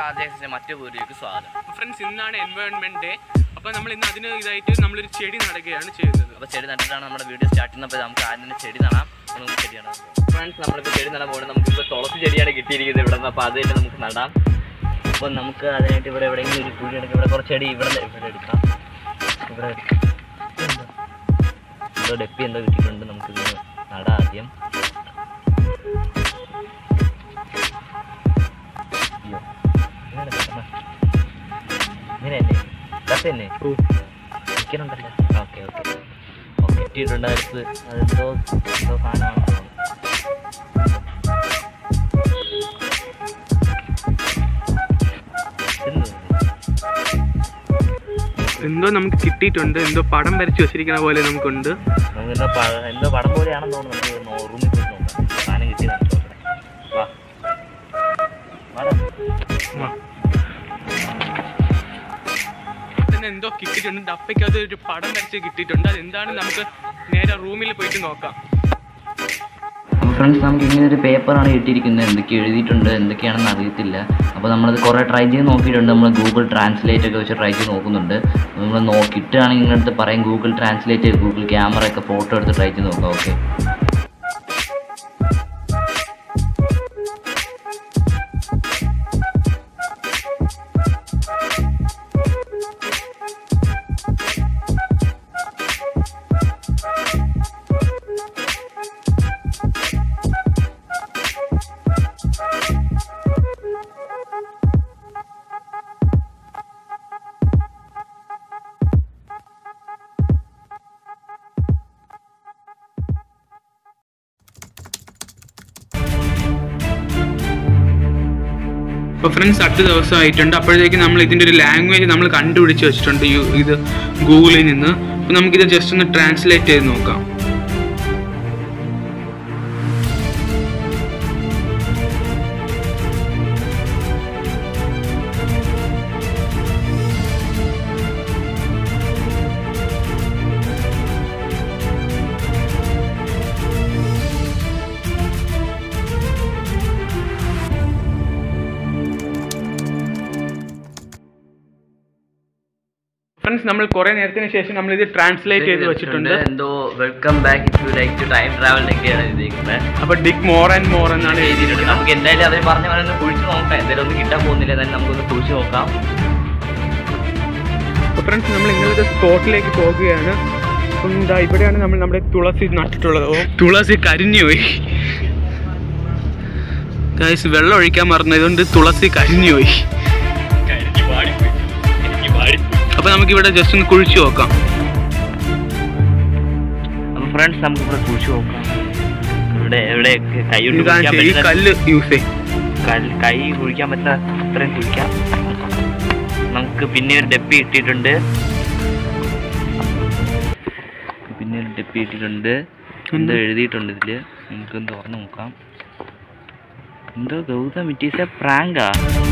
ആദ്യം മറ്റു വീഡിയോക്ക് സ്വാഗതം ഫ്രണ്ട്സ് ഇന്നാണ് എൻവയോൺമെന്റ് ഡേ അപ്പോൾ നമ്മൾ ഇന്ന് അതിന് ഇതായിട്ട് നമ്മളൊരു ചെടി നടുകയാണ് ചെയ്യുന്നത് അപ്പോൾ ചെടി നട്ടിട്ടാണ് നമ്മുടെ വീഡിയോ സ്റ്റാർട്ട് ചെയ്യുന്നത് അപ്പോൾ നമുക്ക് ആദ്യം തന്നെ ചെടി നടാം അപ്പോൾ നമുക്ക് ചെടി നടാം ഫ്രണ്ട്സ് നമ്മളിപ്പോൾ ചെടി നടാൻ പോകുന്നത് നമുക്കിപ്പോൾ തുളസി ചെടിയാണ് കിട്ടിയിരിക്കുന്നത് ഇവിടെ നിന്ന് അപ്പോൾ അത് തന്നെ നമുക്ക് നടാം അപ്പോൾ നമുക്ക് അതിനായിട്ട് ഇവിടെ എവിടെയെങ്കിലും ഒരു കുഴി എടുക്കാം ഇവിടെ കുറച്ച് ചെടി ഇവിടെ ഇവിടെ എടുക്കാം ഇവിടെ ഇതെന്താ? എന്തോ ഡെപ്പി എന്തോ കിട്ടിയിട്ടുണ്ട് നമുക്കിത് നടാം ആദ്യം അയ്യോ ഇങ്ങനെ നടക്കണം. ഇങ്ങനെയല്ലേ കത്ത് തന്നെ ചിക്കനുണ്ടല്ലോ ഓക്കെ ഓക്കെ ഓക്കെ കിട്ടിയിട്ടുണ്ട് അടുത്ത് അതെന്തോ എന്തോ സാധനമാണ് എന്തോ നമുക്ക് കിട്ടിയിട്ടുണ്ട് എന്തോ പടം വരച്ച് വെച്ചിരിക്കുന്ന പോലെ നമുക്കുണ്ട് നമുക്കെന്തോ പ- എന്തോ പടം പോലെയാണെന്ന് തോന്നുന്നു നമുക്ക് നോ- റൂമിൽ പോയി നോക്കാം സാധനം കിട്ടിയതാണ് വാ വാടാ. തന്നെ എന്തോ കിട്ടിയിട്ടുണ്ട് ഡപ്പയ്ക്കകത്ത് ഒരു പടം വരച്ച് കിട്ടിയിട്ടുണ്ട് അതെന്താണ് നമുക്ക് നേരെ റൂമിൽ പോയിട്ട് നോക്കാം അപ്പോൾ ഫ്രണ്ട്സ് നമുക്ക് ഇങ്ങനെ ഒരു പേപ്പറാണ് കിട്ടിയിരിക്കുന്നത് എന്തൊക്കെ എഴുതിയിട്ടുണ്ട് എന്തൊക്കെയാണെന്ന് അറിയത്തില്ല അപ്പോൾ നമ്മളത് കുറേ ട്രൈ ചെയ്ത് നോക്കിയിട്ടുണ്ട് നമ്മൾ ഗൂഗിൾ ട്രാൻസ്ലേറ്റ് ഒക്കെ വെച്ച് ട്രൈ ചെയ്ത് നോക്കുന്നുണ്ട് നമ്മൾ നോക്കിയിട്ടാണെങ്കിൽ ഇങ്ങനെ അടുത്ത് പറയും ഗൂഗിൾ ട്രാൻസ്ലേറ്റ് ഗൂഗിൾ ക്യാമറ ഒക്കെ ഫോട്ടോ എടുത്ത് ട്രൈ ചെയ്ത് നോക്കാം ഓക്കെ അപ്പോൾ ഫ്രണ്ട്സ് അടുത്ത ദിവസം ആയിട്ടുണ്ട് അപ്പോഴത്തേക്ക് നമ്മൾ ഇതിൻ്റെ ഒരു ലാംഗ്വേജ് നമ്മൾ കണ്ടുപിടിച്ച് വെച്ചിട്ടുണ്ട് യു- ഇത് ഗൂഗിളിൽ നിന്ന് അപ്പോൾ നമുക്കിത് ജസ്റ്റ് ഒന്ന് ട്രാൻസ്ലേറ്റ് ചെയ്ത് നോക്കാം ഫ്രണ്ട്സ് നമ്മൾ കുറേ നേരത്തിന് ശേഷം നമ്മൾ ഇത് ട്രാൻസ്ലേറ്റ് ചെയ്ത് വെച്ചിട്ടുണ്ട് എന്തോ welcome back if you like to time travel ഒക്കെയാണ് എഴുതിയിരിക്കുന്നത് അപ്പോൾ ഡിഗ് മോർ ആൻഡ് മോർ എന്നാണ് എഴുതിയിരിക്കുന്നത് നമുക്ക് എന്തായാലും അവർ പറഞ്ഞ പോലെ ഒന്ന് കുഴിച്ച് നോക്കാം എന്തായാലും ഒന്നും കിട്ടാൻ പോകുന്നില്ല എന്നാലും നമുക്കൊന്ന് കുഴിച്ച് നോക്കാം അപ്പോൾ ഫ്രണ്ട്സ് നമ്മൾ ഇന്നലത്തെ സ്പോട്ടിലേക്ക് പോകുകയാണ് അപ്പം ഇതാ ഇവിടെയാണ് നമ്മൾ നമ്മുടെ തുളസി നട്ടിട്ടുള്ളത് ഓ തുളസി കരിഞ്ഞുപോയി ഗൈസ് വെള്ളം ഒഴിക്കാൻ മറന്നതുകൊണ്ട് തുളസി കരിഞ്ഞുപോയി അപ്പോൾ നമുക്ക് ഇവിടെ ജസ്റ്റ് ഒന്ന് കുഴിച്ചു നോക്കാം അപ്പൊ ഫ്രണ്ട്സ് നമുക്ക് ഇവിടെ കുഴിച്ച് നോക്കാം ഇവിടെ എവിടെ കൈ കൊണ്ട് ഇത് കാണിച്ച് കുഴിക്കാൻ ഈ പറ്റുന്ന- കല്ല് യൂസ് ചെയ്യും കൽ- കൈ കുഴിക്കാൻ പറ്റുന്ന അത്രയും കുഴിക്കാം നമുക്ക് പിന്നെ ഒരു ഡപ്പി കിട്ടിയിട്ടുണ്ട് പിന്നെ ഒരു ഡപ്പി കിട്ടിയിട്ടുണ്ട് എന്തോ എഴുതിയിട്ടുണ്ട് ഇതില് നമുക്ക് തുറന്ന് നോക്കാം എന്തോ ഗൗതം ഇറ്റ് ഈസ് എ പ്രാങ്കാ